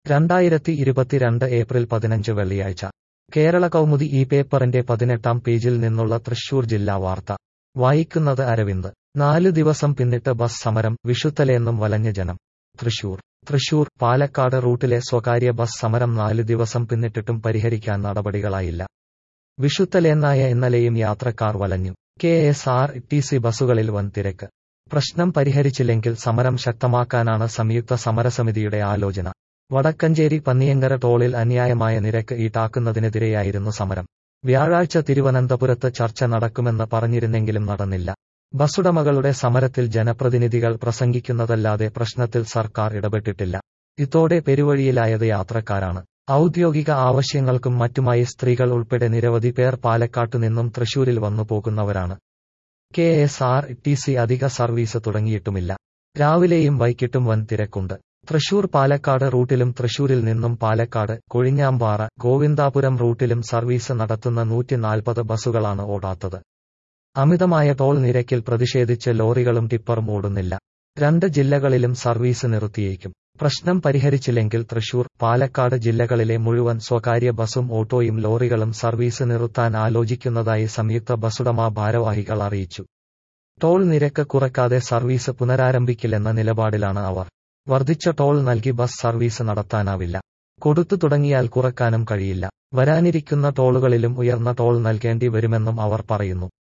രണ്ടായിരത്തി ഇരുപത്തിരണ്ട് ഏപ്രിൽ പതിനഞ്ച് വെള്ളിയാഴ്ച കേരള കൗമുദി ഈ പേപ്പറിന്റെ പതിനെട്ടാം പേജിൽ നിന്നുള്ള തൃശൂർ ജില്ലാ വാർത്ത വായിക്കുന്നത് അരവിന്ദ് നാലു ദിവസം പിന്നിട്ട് ബസ് സമരം വിഷുത്തലേന്നും വലഞ്ഞ ജനം തൃശൂർ തൃശൂർ പാലക്കാട് റൂട്ടിലെ സ്വകാര്യ ബസ് സമരം നാല് ദിവസം പിന്നിട്ടിട്ടും പരിഹരിക്കാൻ നടപടികളായില്ല വിഷുത്തലേന്നായ ഇന്നലെയും യാത്രക്കാർ വലഞ്ഞു K S R T C ബസ്സുകളിൽ വൻ തിരക്ക് പ്രശ്നം പരിഹരിച്ചില്ലെങ്കിൽ സമരം ശക്തമാക്കാനാണ് സംയുക്ത സമരസമിതിയുടെ ആലോചന വടക്കഞ്ചേരി പന്നിയങ്കര ടോളിൽ അന്യായമായ നിരക്ക് ഈടാക്കുന്നതിനെതിരെയായിരുന്നു സമരം വ്യാഴാഴ്ച തിരുവനന്തപുരത്ത് ചർച്ച നടക്കുമെന്ന് പറഞ്ഞിരുന്നെങ്കിലും നടന്നില്ല ബസ്സുടമകളുടെ സമരത്തിൽ ജനപ്രതിനിധികൾ പ്രസംഗിക്കുന്നതല്ലാതെ പ്രശ്നത്തിൽ സർക്കാർ ഇടപെട്ടിട്ടില്ല ഇതോടെ പെരുവഴിയിലായത് യാത്രക്കാരാണ് ഔദ്യോഗിക ആവശ്യങ്ങൾക്കും മറ്റുമായി സ്ത്രീകൾ ഉൾപ്പെടെ നിരവധി പേർ പാലക്കാട്ടുനിന്നും തൃശൂരിൽ വന്നു പോകുന്നവരാണ് K S R T C അധിക സർവീസ് തുടങ്ങിയിട്ടുമില്ല രാവിലെയും വൈകിട്ടും വൻ തിരക്കുണ്ട് തൃശൂർ പാലക്കാട് റൂട്ടിലും തൃശൂരിൽ നിന്നും പാലക്കാട് കൊഴിഞ്ഞാമ്പാറ ഗോവിന്ദാപുരം റൂട്ടിലും സർവീസ് നടത്തുന്ന നൂറ്റിനാൽപ്പത് ബസ്സുകളാണ് ഓടാത്തത് അമിതമായ ടോൾ നിരക്കിൽ പ്രതിഷേധിച്ച് ലോറികളും ടിപ്പറും ഓടുന്നില്ല രണ്ട് ജില്ലകളിലും സർവീസ് നിർത്തിയേക്കും പ്രശ്നം പരിഹരിച്ചില്ലെങ്കിൽ തൃശൂർ പാലക്കാട് ജില്ലകളിലെ മുഴുവൻ സ്വകാര്യ ബസും ഓട്ടോയും ലോറികളും സർവീസ് നിർത്താൻ ആലോചിക്കുന്നതായി സംയുക്ത ബസുടമ ഭാരവാഹികൾ അറിയിച്ചു ടോൾ നിരക്ക് കുറക്കാതെ സർവീസ് പുനരാരംഭിക്കില്ലെന്ന നിലപാടിലാണ് അവർ വർദ്ധിച്ച ടോൾ നൽകി ബസ് സർവീസ് നടത്താനാവില്ല കൊടുത്തു തുടങ്ങിയാൽ കുറക്കാനും കഴിയില്ല വരാനിരിക്കുന്ന ടോളുകളിലും ഉയർന്ന ടോൾ നൽകേണ്ടി വരുമെന്നും അവർ പറയുന്നു